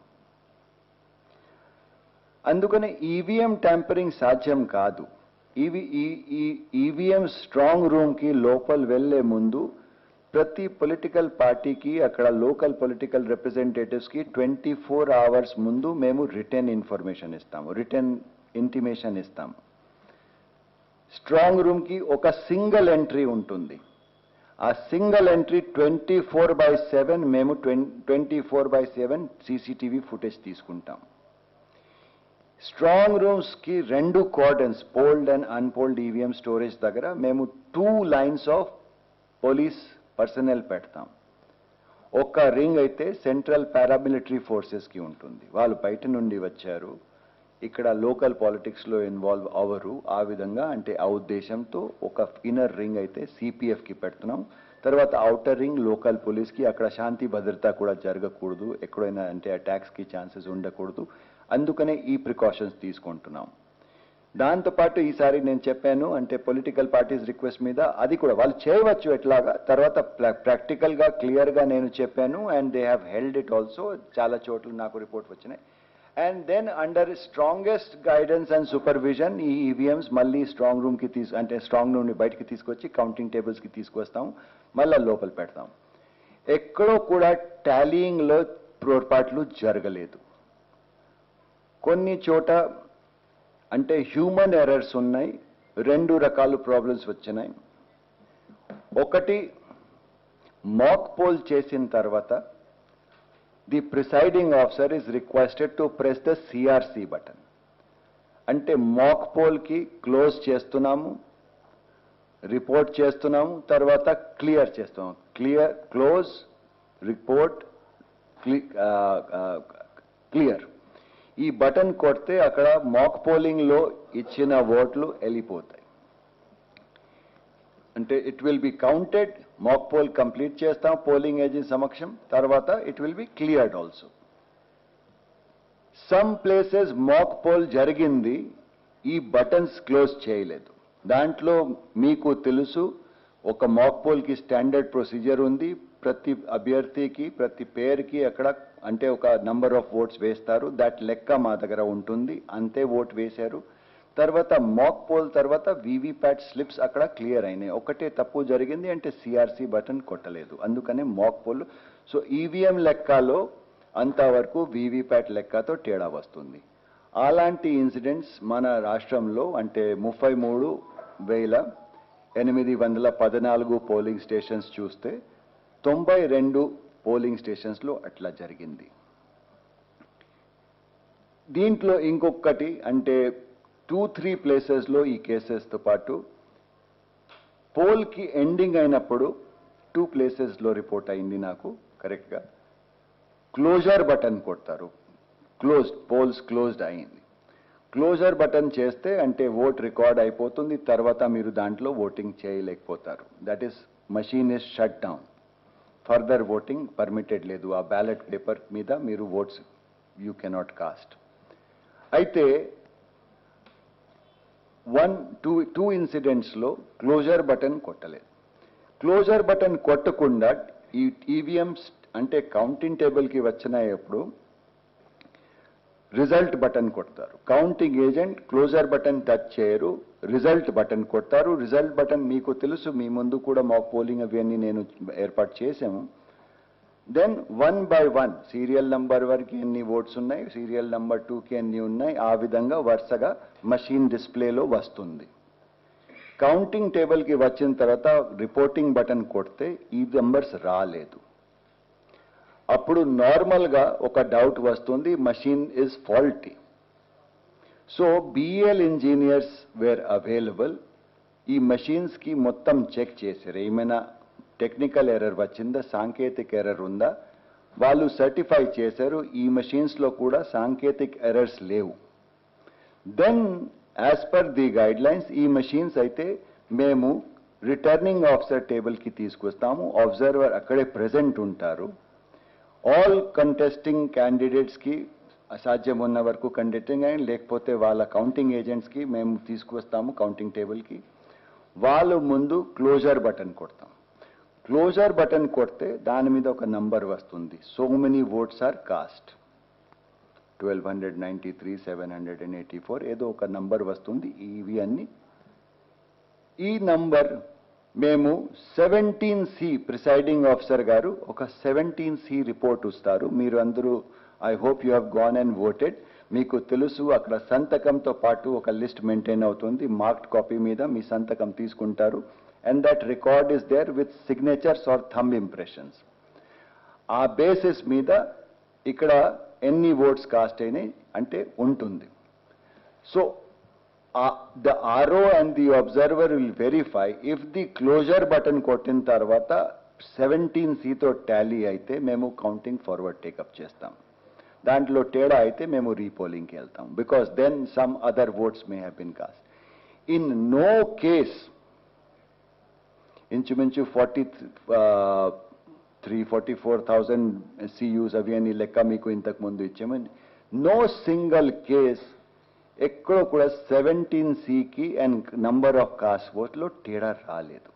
[SPEAKER 1] అందుకని ఈవీఎం ట్యాంపరింగ్ సాధ్యం కాదు ఈవీ ఈవీఎం స్ట్రాంగ్ రూమ్కి లోపల వెళ్లే ముందు ప్రతి పొలిటికల్ పార్టీకి అక్కడ లోకల్ పొలిటికల్ రిప్రజెంటేటివ్స్కి ట్వంటీ ఫోర్ అవర్స్ ముందు మేము రిటర్న్ ఇన్ఫర్మేషన్ ఇస్తాము రిటర్న్ ఇంటిమేషన్ ఇస్తాము స్ట్రాంగ్ రూమ్కి ఒక సింగిల్ ఎంట్రీ ఉంటుంది ఆ single entry twenty four by seven మేము twenty four by seven CCTV footage తీసుకుంటాం స్ట్రాంగ్ రూమ్స్ కి రెండు cordons polled and unpolled EVM storage దగ్గర మేము two lines of police personnel పెడతాం ఒక్క రింగ్ అయితే సెంట్రల్ పారామిలిటరీ ఫోర్సెస్ కి ఉంటుంది వాళ్ళు బయట నుండి వచ్చారు ఇక్కడ లోకల్ పాలిటిక్స్ లో ఇన్వాల్వ్ అవరు ఆ విధంగా అంటే ఆ ఉద్దేశంతో ఒక ఇన్నర్ రింగ్ అయితే సిపిఎఫ్ కి పెడుతున్నాం తర్వాత అవుటర్ రింగ్ లోకల్ పోలీస్ కి అక్కడ శాంతి భద్రత కూడా జరగకూడదు ఎక్కడైనా అంటే అటాక్స్ కి ఛాన్సెస్ ఉండకూడదు అందుకనే ఈ ప్రికాషన్స్ తీసుకుంటున్నాం దాంతోపాటు ఈసారి నేను చెప్పాను అంటే పొలిటికల్ పార్టీస్ రిక్వెస్ట్ మీద అది కూడా వాళ్ళు చేయవచ్చు ఎట్లాగా తర్వాత ప్రాక్టికల్ గా క్లియర్ గా నేను చెప్పాను and they have held it also చాలా చోట్ల నాకు రిపోర్ట్ వచ్చినాయి and then under strongest guidance and supervision ఈ ఈవీఎంస్ మళ్ళీ స్ట్రాంగ్ రూమ్ కి తీసు అంటే స్ట్రాంగ్ నుండి బయటికి తీసుకొచ్చి కౌంటింగ్ టేబుల్స్ కి తీసుకొస్తాం మళ్ళీ లోపల పెడతాం ఎక్కడో కూడా టాలీయింగ్ లో పొరపాట్లు జరగలేదు కొన్ని చోట అంటే హ్యూమన్ ఎర్రర్స్ ఉన్నాయి రెండు రకాల ప్రాబ్లమ్స్ వచ్చినాయి ఒకటి మాక్ పోల్ చేసిన తర్వాత the presiding officer is requested to press the CRC button అంటే మాక్ పోల్కి క్లోజ్ చేస్తున్నాము రిపోర్ట్ చేస్తున్నాము తర్వాత క్లియర్ చేస్తున్నాము క్లియర్ క్లోజ్ రిపోర్ట్ క్లియర్ ఈ బటన్ కొడితే అక్కడ మాక్ పోలింగ్ లో ఇచ్చిన ఓట్లు వెళ్ళిపోతాయి అంటే it will be counted mock poll complete చేస్తాం పోలింగ్ ఏజెంట్ సమక్షం తర్వాత it will be cleared also some places mock poll జరిగింది ఈ బటన్స్ క్లోజ్ చేయలేదు దాంట్లో మీకు తెలుసు ఒక మాక్ పోల్ కి స్టాండర్డ్ ప్రొసీజర్ ఉంది ప్రతి అభ్యర్థికి ప్రతి పేరుకి అక్కడ అంటే ఒక నంబర్ ఆఫ్ ఓట్స్ వేస్తారు దట్ లెక్క మా దగ్గర ఉంటుంది అంతే ఓట్ వేశారు తర్వాత మాక్ పోల్ తర్వాత వీవీప్యాట్ స్లిప్స్ అక్కడ క్లియర్ అయినాయి ఒకటే తప్పు జరిగింది అంటే సిఆర్సి బటన్ కొట్టలేదు అందుకనే మాక్ పోల్ సో ఈవీఎం లెక్కలో అంతవరకు వీవీప్యాట్ లెక్కతో తేడా వస్తుంది అలాంటి ఇన్సిడెంట్స్ మన రాష్ట్రంలో అంటే ముప్పై మూడు వేల ఎనిమిది వందల పద్నాలుగు పోలింగ్ స్టేషన్స్ చూస్తే తొంభై రెండు పోలింగ్ స్టేషన్స్లో అట్లా జరిగింది దీంట్లో ఇంకొకటి అంటే టూ త్రీ ప్లేసెస్లో ఈ కేసెస్తో పాటు పోల్కి ఎండింగ్ అయినప్పుడు టూ ప్లేసెస్లో రిపోర్ట్ అయింది నాకు కరెక్ట్గా క్లోజర్ బటన్ కొడతారు క్లోజ్డ్ పోల్స్ క్లోజ్డ్ అయింది క్లోజర్ బటన్ చేస్తే అంటే ఓట్ రికార్డ్ అయిపోతుంది తర్వాత మీరు దాంట్లో ఓటింగ్ చేయలేకపోతారు that is machine is shut down further voting permitted లేదు ఆ బ్యాలెట్ పేపర్ మీద మీరు ఓట్స్ యూ కెనాట్ కాస్ట్ అయితే వన్ టూ టూ ఇన్సిడెంట్స్లో క్లోజర్ బటన్ కొట్టలేదు క్లోజర్ బటన్ కొట్టకుండా ఈ ఈవీఎంస్ అంటే కౌంటింగ్ టేబుల్కి వచ్చినప్పుడు రిజల్ట్ బటన్ కొడతారు counting agent closure button touch చేయరు రిజల్ట్ బటన్ కొడతారు రిజల్ట్ బటన్ మీకు తెలుసు మీ ముందు కూడా మాక్ పోలింగ్ అవన్నీ నేను ఏర్పాటు చేసాము then one by one serial number వరకు ఎన్ని ఓట్స్ ఉన్నాయి సీరియల్ నంబర్ టూకి ఎన్ని ఉన్నాయి ఆ విధంగా వరుసగా మషీన్ డిస్ప్లేలో వస్తుంది కౌంటింగ్ టేబుల్కి వచ్చిన తర్వాత రిపోర్టింగ్ బటన్ కొడితే ఈ నంబర్స్ రాలేదు అప్పుడు నార్మల్గా ఒక డౌట్ వస్తుంది machine is faulty so BEL engineers were available ఈ మషీన్స్కి మొత్తం చెక్ చేశారు ఏమైనా టెక్నికల్ ఎర్రర్ వచ్చిందా సాంకేతిక ఎర్రర్ ఉందా వాళ్ళు సర్టిఫై చేశారు ఈ మషీన్స్లో కూడా సాంకేతిక ఎర్రర్స్ లేవు then as per the guidelines ఈ మషీన్స్ అయితే మేము రిటర్నింగ్ ఆఫీసర్ టేబుల్కి తీసుకొస్తాము అబ్జర్వర్ అక్కడే ప్రెజెంట్ ఉంటారు ఆల్ కంటెస్టింగ్ క్యాండిడేట్స్కి అసాధ్యం ఉన్న వరకు కండక్టింగ్ అయిన లేకపోతే వాళ్ళ కౌంటింగ్ ఏజెంట్స్కి మేము తీసుకువస్తాము కౌంటింగ్ టేబుల్కి వాళ్ళు ముందు క్లోజర్ బటన్ కొడతాం క్లోజర్ బటన్ కొడితే దాని మీద ఒక నంబర్ వస్తుంది so many votes are cast twelve hundred ninety three seven hundred and eighty four ఏదో ఒక నంబర్ వస్తుంది ఇవి అన్ని ఈ నంబర్ మేము సెవెంటీన్ సి ప్రిసైడింగ్ ఆఫీసర్ గారు ఒక సెవెంటీన్ సి రిపోర్ట్ ఇస్తారు మీరు అందరూ I hope you have gone and voted మీకు తెలుసు అక్కడ సంతకంతో పాటు ఒక లిస్ట్ మెయింటైన్ అవుతుంది మార్క్డ్ కాపీ మీద మీ సంతకం తీసుకుంటారు and that record is there with signatures or thumb impressions ఆ బేసిస్ మీద ఇక్కడ ఎన్ని ఓట్స్ కాస్ట్ అయినాయి అంటే ఉంటుంది so the RO and the observer will verify if the closure button కొట్టిన తర్వాత సెవెంటీన్ సీతో టాలీ అయితే మేము కౌంటింగ్ ఫార్వర్డ్ టేకప్ చేస్తాం దాంట్లో తేడా అయితే మేము రీపోలింగ్కి వెళ్తాం because then some other votes may have been cast in no case ఇంచుమించు forty three forty four thousand CUs అవి అని లెక్క మీకు ఇంతకు ముందు ఇచ్చామని నో సింగల్ కేస్ ఎక్కడో కూడా సెవెంటీన్ సికి అండ్ నంబర్ ఆఫ్ కాస్ట్ ఓట్లో తేడా రాలేదు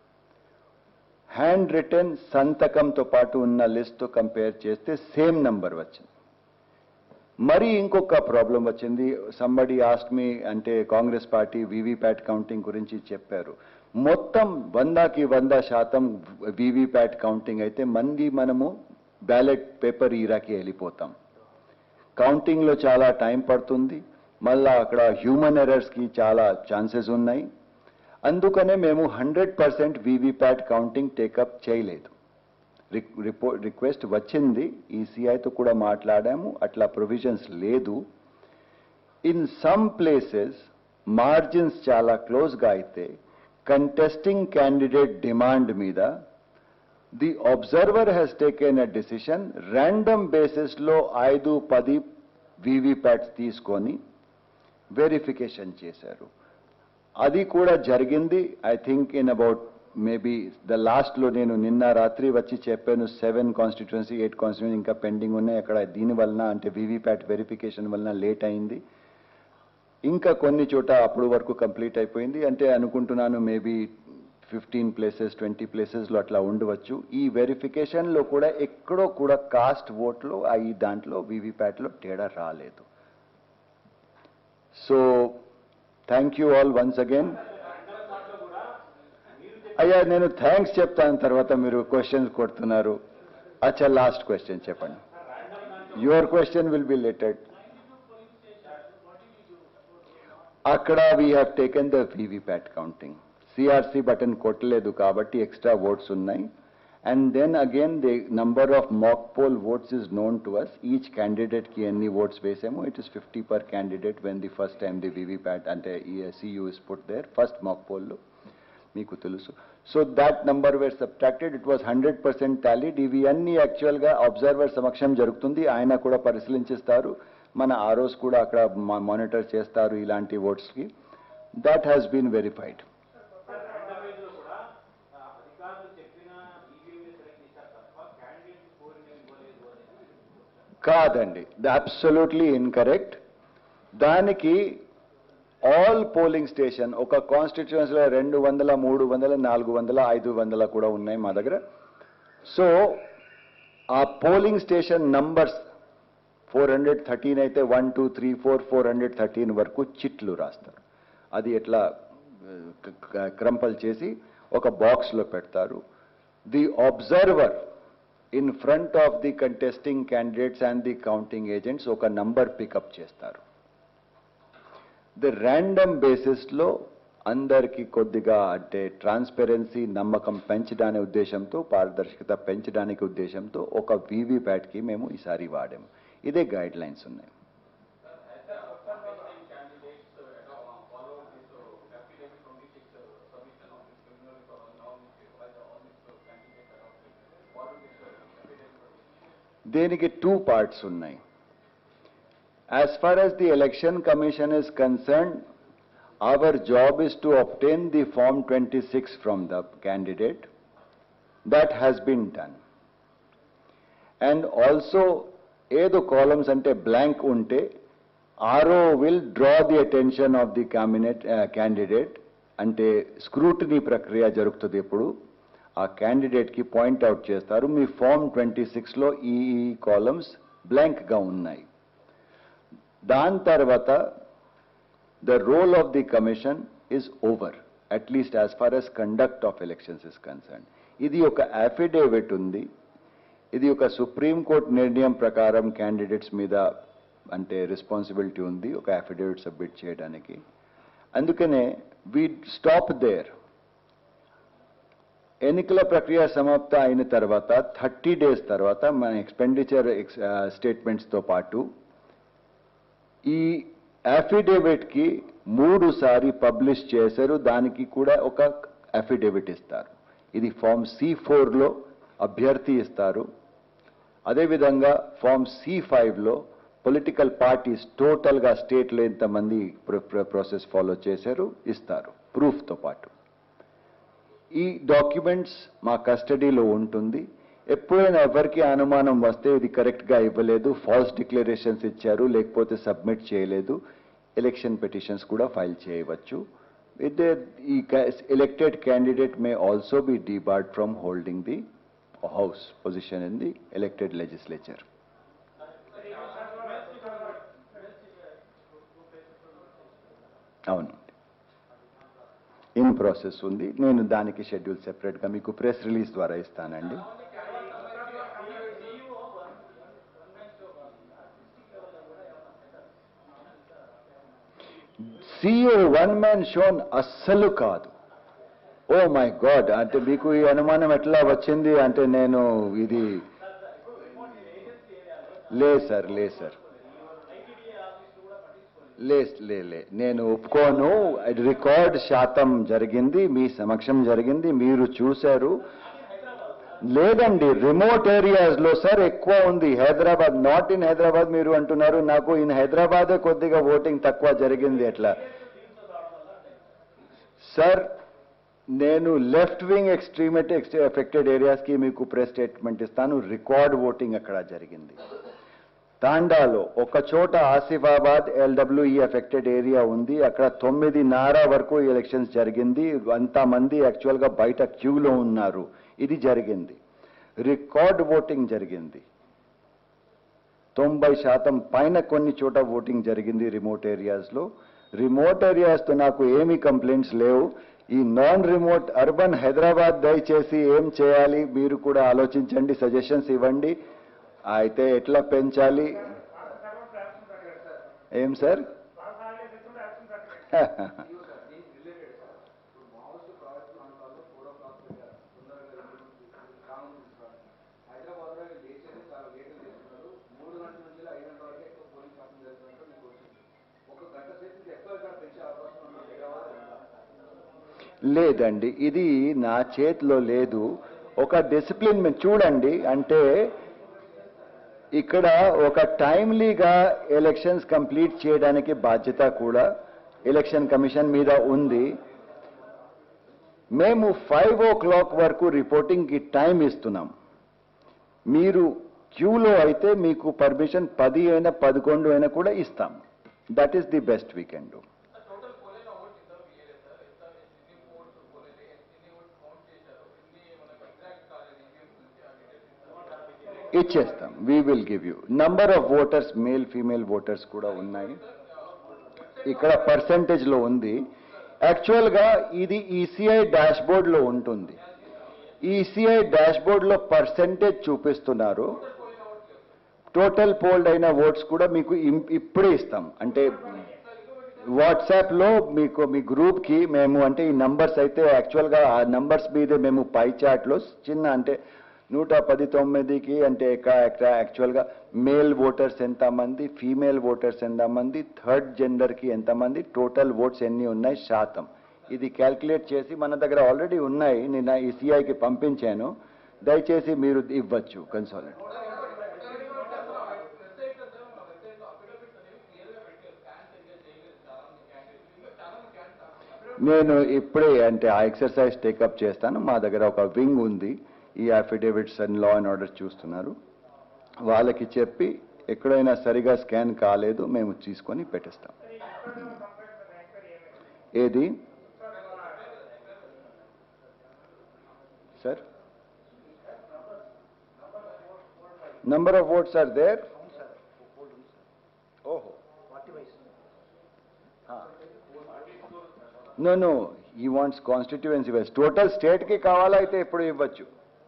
[SPEAKER 1] హ్యాండ్ రిటర్న్ సంతకంతో పాటు ఉన్న లిస్ట్తో కంపేర్ చేస్తే సేమ్ నంబర్ వచ్చింది మరి ఇంకొక ప్రాబ్లం వచ్చింది సంబడి ఆస్ట్ మీ అంటే కాంగ్రెస్ పార్టీ వీవీప్యాట్ కౌంటింగ్ గురించి చెప్పారు మొత్తం వందకి వంద శాతం వీవీప్యాట్ కౌంటింగ్ అయితే మంది మనము బ్యాలెట్ పేపర్ ఈరాకి వెళ్ళిపోతాం కౌంటింగ్లో చాలా టైం పడుతుంది మళ్ళా అక్కడ హ్యూమన్ ఎర్రర్స్కి చాలా ఛాన్సెస్ ఉన్నాయి అందుకనే మేము hundred percent VVPAT counting take up చేయలేదు రిపోర్ట్ రిక్వెస్ట్ వచ్చింది ఈసీఐతో కూడా మాట్లాడాము అట్లా ప్రొవిజన్స్ లేదు ఇన్ సమ్ ప్లేసెస్ మార్జిన్స్ చాలా క్లోజ్గా అయితే కంటెస్టింగ్ క్యాండిడేట్ డిమాండ్ మీద the observer has taken a decision random బేసిస్లో ఐదు పది వీవీప్యాట్స్ తీసుకొని వెరిఫికేషన్ చేశారు అది కూడా జరిగింది I think in about maybe the లాస్ట్లో నేను నిన్న రాత్రి వచ్చి చెప్పాను సెవెన్ కాన్స్టిట్యున్సీ ఎయిట్ కాన్స్టిట్యున్సీ ఇంకా పెండింగ్ ఉన్నాయి అక్కడ దీని వలన అంటే వీవీప్యాట్ వెరిఫికేషన్ వలన లేట్ అయింది ఇంకా కొన్ని చోట అప్పుడు వరకు కంప్లీట్ అయిపోయింది అంటే అనుకుంటున్నాను మేబీ ఫిఫ్టీన్ ప్లేసెస్ ట్వంటీ ప్లేసెస్లో అట్లా ఉండవచ్చు ఈ వెరిఫికేషన్లో కూడా ఎక్కడో కూడా కాస్ట్ ఓట్లో ఈ దాంట్లో వీవీప్యాట్లో తేడా రాలేదు so thank you all once again అయ్యా నేను థ్యాంక్స్ చెప్తాను తర్వాత మీరు క్వశ్చన్స్ కొడుతున్నారు అచ్చా లాస్ట్ క్వశ్చన్ చెప్పండి యువర్ క్వశ్చన్ విల్ బి లెటెడ్ అక్కడ we have taken the VVPAT counting CRC button కొట్టలేదు కాబట్టి ఎక్స్ట్రా ఓట్స్ ఉన్నాయి and then again the number of mock poll votes is known to us each క్యాండిడేట్కి ఎన్ని ఓట్స్ వేసాము it is fifty per candidate when the first time the VVPAT అంటే ఈ CU is put there first mock పోల్లో మీకు తెలుసు so that number were subtracted it was hundred percent tallied ఇవి అన్ని యాక్చువల్గా అబ్జర్వర్ సమక్షం జరుగుతుంది ఆయన కూడా పరిశీలించిస్తారు మన ఆర్ఓస్ కూడా అక్కడ మానిటర్ చేస్తారు ఇలాంటి ఓట్స్కి దాట్ హ్యాస్ బీన్ వెరిఫైడ్ కాదండి ద అబ్సల్యూట్లీ ఇన్కరెక్ట్ దానికి ఆల్ పోలింగ్ స్టేషన్ ఒక కాన్స్టిట్యుయెన్సీలో రెండు వందల మూడు వందల నాలుగు వందల ఐదు వందల కూడా ఉన్నాయి మా దగ్గర సో ఆ polling station numbers four hundred thirteen అయితే one two three four four hundred thirteen వరకు చిట్లు రాస్తారు అది ఎట్లా క్రంపల్ చేసి ఒక బాక్స్లో పెడతారు the observer in front of the contesting candidates and the counting agents ఒక నంబర్ పికప్ చేస్తారు ది ర్యాండమ్ బేసిస్లో అందరికీ కొద్దిగా అంటే ట్రాన్స్పరెన్సీ నమ్మకం పెంచడానికి ఉద్దేశంతో పారదర్శకత పెంచడానికి ఉద్దేశంతో ఒక వీవీప్యాట్కి మేము ఈసారి వాడాము ఇదే గైడ్ లైన్స్ ఉన్నాయి దీనికి టూ పార్ట్స్ ఉన్నాయి As far as the election commission is concerned, our job is to obtain the Form 26 from the candidate. That has been done. And also, ఏదో కాలమ్స్ అంటే బ్లాంక్ ఉంటే RO will draw the attention of the cabinet candidate అంటే scrutiny ప్రక్రియ జరుగుతుంది ఇప్పుడు ఆ క్యాండిడేట్కి point out చేస్తారు మీ form twenty సిక్స్లో ఈ కాలమ్స్ బ్లాంక్గా ఉన్నాయి దాని తర్వాత the role of the commission is over at least as far as conduct of elections is concern ఇది ఒక అఫిడేవిట్ ఉంది ఇది ఒక సుప్రీంకోర్టు నిర్ణయం ప్రకారం క్యాండిడేట్స్ మీద అంటే రెస్పాన్సిబిలిటీ ఉంది ఒక అఫిడేవిట్ సబ్మిట్ చేయడానికి అందుకనే వి స్టాప్ దేర్ ఎన్నికల ప్రక్రియ సమాప్త అయిన తర్వాత థర్టీ డేస్ తర్వాత మన ఎక్స్పెండిచర్ స్టేట్మెంట్స్తో పాటు ఈ అఫిడేవిట్ కి మూడు సారి పబ్లిష్ చేశారు దానికి కూడా ఒక అఫిడేవిట్ ఇస్తారు ఇది ఫామ్ సి లో అభ్యర్థి ఇస్తారు అదేవిధంగా ఫామ్ సి లో పొలిటికల్ పార్టీస్ టోటల్గా స్టేట్లో ఎంతమంది ప్రాసెస్ ఫాలో చేశారు ఇస్తారు ప్రూఫ్తో పాటు ఈ డాక్యుమెంట్స్ మా కస్టడీలో ఉంటుంది ఎప్పుడైనా ఎవరికి అనుమానం వస్తే ఇది కరెక్ట్గా ఇవ్వలేదు ఫాల్స్ డిక్లరేషన్స్ ఇచ్చారు లేకపోతే సబ్మిట్ చేయలేదు ఎలక్షన్ పిటిషన్స్ కూడా ఫైల్ చేయవచ్చు విత్ ఈ elected candidate may also be debarred from holding the house position in the elected legislature అవును ఇన్ ప్రాసెస్ ఉంది నేను దానికి షెడ్యూల్ సెపరేట్గా మీకు ప్రెస్ రిలీజ్ ద్వారా ఇస్తానండి సిఓ వన్ మ్యాన్ షోన్ అస్సలు కాదు ఓ మై గాడ్ అంటే మీకు ఈ అనుమానం ఎట్లా వచ్చింది అంటే నేను ఇది లే సార్ లే సార్ లే లే లే నేను ఒప్పుకోను రికార్డ్ శాతం జరిగింది మీ సమక్షం జరిగింది మీరు చూశారు లేదండి రిమోట్ ఏరియాస్ లో సార్ ఎక్కువ ఉంది హైదరాబాద్ నాట్ ఇన్ హైదరాబాద్ మీరు అంటున్నారు నాకు ఇన్ హైదరాబాదే కొద్దిగా ఓటింగ్ తక్కువ జరిగింది ఎట్లా సార్ నేను left wing extremity affected areas కి మీకు ప్రెస్ స్టేట్మెంట్ ఇస్తాను రికార్డ్ ఓటింగ్ అక్కడ జరిగింది తాండాలో ఒక చోట ఆసిఫాబాద్ ఎల్డబ్ల్యూఈ ఎఫెక్టెడ్ ఏరియా ఉంది అక్కడ తొమ్మిదిన్నర వరకు ఎలక్షన్స్ జరిగింది అంతమంది యాక్చువల్గా బయట క్యూలో ఉన్నారు ఇది జరిగింది రికార్డ్ ఓటింగ్ జరిగింది తొంభై శాతం పైన కొన్ని చోట ఓటింగ్ జరిగింది రిమోట్ ఏరియాస్లో రిమోట్ ఏరియాస్తో నాకు ఏమీ కంప్లైంట్స్ లేవు ఈ నాన్ రిమోట్ అర్బన్ హైదరాబాద్ దయచేసి ఏం చేయాలి మీరు కూడా ఆలోచించండి సజెషన్స్ ఇవ్వండి అయితే ఎట్లా పెంచాలి ఏం సార్ లేదండి ఇది నా చేతిలో లేదు ఒక డిసిప్లిన్ మీరు చూడండి అంటే ఇక్కడ ఒక టైమ్లీగా ఎలక్షన్స్ కంప్లీట్ చేయడానికి బాధ్యత కూడా ఎలక్షన్ కమిషన్ మీద ఉంది మేము ఫైవ్ ఓ క్లాక్ వరకు రిపోర్టింగ్కి టైం ఇస్తున్నాం మీరు క్యూలో అయితే మీకు పర్మిషన్ పది అయినా పదకొండు అయినా కూడా ఇస్తాం that is the best we can do ఇచ్చేస్తాం we will give you number of voters male female voters కూడా ఉన్నాయి ఇక్కడ పర్సంటేజ్లో ఉంది యాక్చువల్గా ఇది ఈసీఐ డాష్బోర్డ్లో ఉంటుంది ఈసీఐ డాష్బోర్డ్లో పర్సంటేజ్ చూపిస్తున్నారు టోటల్ పోల్డ్ అయిన ఓట్స్ కూడా మీకు ఇం- ఇప్పుడే ఇస్తాం అంటే వాట్సాప్లో మీకు మీ గ్రూప్కి మేము అంటే ఈ నంబర్స్ అయితే యాక్చువల్గా ఆ నంబర్స్ మీదే మేము పై చాట్లో చిన్న అంటే నూట పది తొమ్మిదికి అంటే యాక్చువల్గా మేల్ ఓటర్స్ ఎంతమంది ఫీమేల్ ఓటర్స్ ఎంతమంది థర్డ్ జెండర్కి ఎంతమంది టోటల్ ఓట్స్ ఎన్ని ఉన్నాయి శాతం ఇది క్యాల్కులేట్ చేసి మన దగ్గర ఆల్రెడీ ఉన్నాయి నిన్న ఈ సిఐకి పంపించాను దయచేసి మీరు ఇవ్వచ్చు కన్సాలిడ్ నేను ఇప్పుడే అంటే ఆ ఎక్సర్సైజ్ టేకప్ చేస్తాను మా దగ్గర ఒక వింగ్ ఉంది ఈ affidavits and law and order చూస్తున్నారు వాళ్ళకి చెప్పి ఎక్కడైనా సరిగా స్కాన్ కాలేదు మేము తీసుకొని పెట్టేస్తాం ఏది sir number of votes are there ఓహో no no he wants constituency wise total స్టేట్కి కావాలా అయితే ఎప్పుడు ఇవ్వచ్చు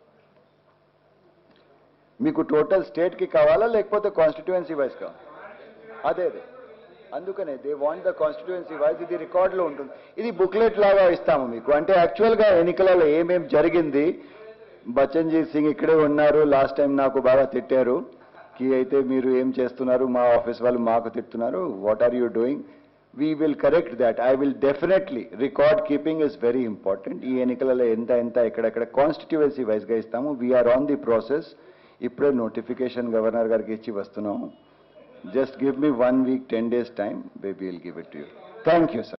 [SPEAKER 1] మీకు టోటల్ స్టేట్కి కావాలా లేకపోతే కాన్స్టిట్యుయెన్సీ వైజ్ కావాలా అదే అదే అందుకనే they want the constituency wise ఇది రికార్డులో ఉంటుంది ఇది బుక్లెట్ లాగా ఇస్తాము మీకు అంటే యాక్చువల్గా ఎన్నికలలో ఏమేం జరిగింది బచన్జీత్ సింగ్ ఇక్కడే ఉన్నారు లాస్ట్ టైం నాకు బాగా తిట్టారు కి అయితే మీరు ఏం చేస్తున్నారు మా ఆఫీస్ వాళ్ళు మాకు తిట్టున్నారు what are you doing we will correct that I will definitely record keeping is very important ఈ ఎన్నికలలో ఎంత ఎంత ఎక్కడెక్కడ కాన్స్టిట్యువెన్సీ వైజ్గా ఇస్తాము వీఆర్ ఆన్ ది ప్రాసెస్ ఇప్పుడే నోటిఫికేషన్ గవర్నర్ గారికి ఇచ్చి వస్తున్నాము just give me one week ten days time baby will give it you thank you sir